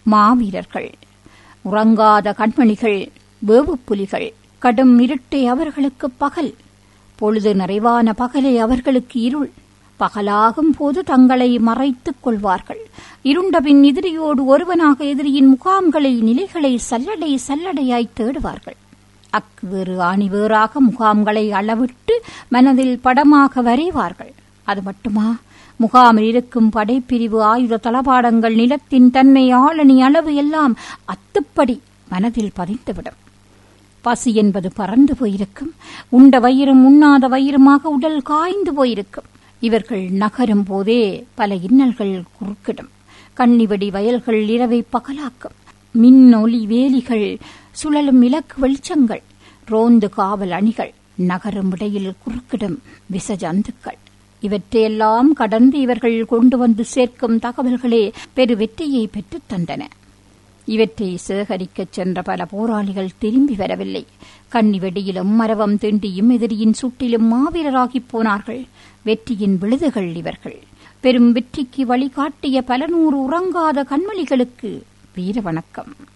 மாவீரர்கள் உறங்காத கண்மணிகள் வேவுப்புலிகள் கடும் இருட்டை அவர்களுக்கு பகல் பொழுது நிறைவான பகலை அவர்களுக்கு இருள் பகலாகும் போது தங்களை மறைத்துக் கொள்வார்கள் இருண்டபின் எதிரியோடு ஒருவனாக எதிரியின் முகாம்களை நிலைகளை சல்லடை சல்லடையாய் தேடுவார்கள் அக்கு வேறு ஆணி வேறாக முகாம்களை அளவிட்டு மனதில் படமாக வரைவார்கள் அது மட்டுமா முகாமில் இருக்கும் படைப்பிரிவு ஆயுத தளபாடங்கள் நிலத்தின் தன்மை ஆளணி அளவு எல்லாம் அத்துப்படி மனதில் பதிந்துவிடும் பசி என்பது பறந்து போயிருக்கும் உண்ட வயிறும் உண்ணாத வயிறுமாக உடல் காய்ந்து போயிருக்கும் இவர்கள் நகரும் போதே பல இன்னல்கள் குறுக்கிடும் கண்ணிவெடி வயல்கள் இரவை பகலாக்கும் மின் ஒளி வேலிகள் சுழலும் இலக்கு வெளிச்சங்கள் ரோந்து காவல் அணிகள் நகரும் இடையில் குறுக்கிடும் விசஜந்துக்கள் இவற்றையெல்லாம் கடந்து இவர்கள் கொண்டு வந்து சேர்க்கும் தகவல்களே பெரு வெற்றியை பெற்றுத் தந்தன இவற்றை சேகரிக்கச் சென்ற பல போராளிகள் திரும்பி வரவில்லை கன்னி வெடியிலும் மரவம் திண்டியும் எதிரியின் சுட்டிலும் மாவீரராகிப் போனார்கள் வெற்றியின் விழுதுகள் இவர்கள் பெரும் வெற்றிக்கு வழிகாட்டிய பல நூறு உறங்காத கண்மொழிகளுக்கு வீர வணக்கம்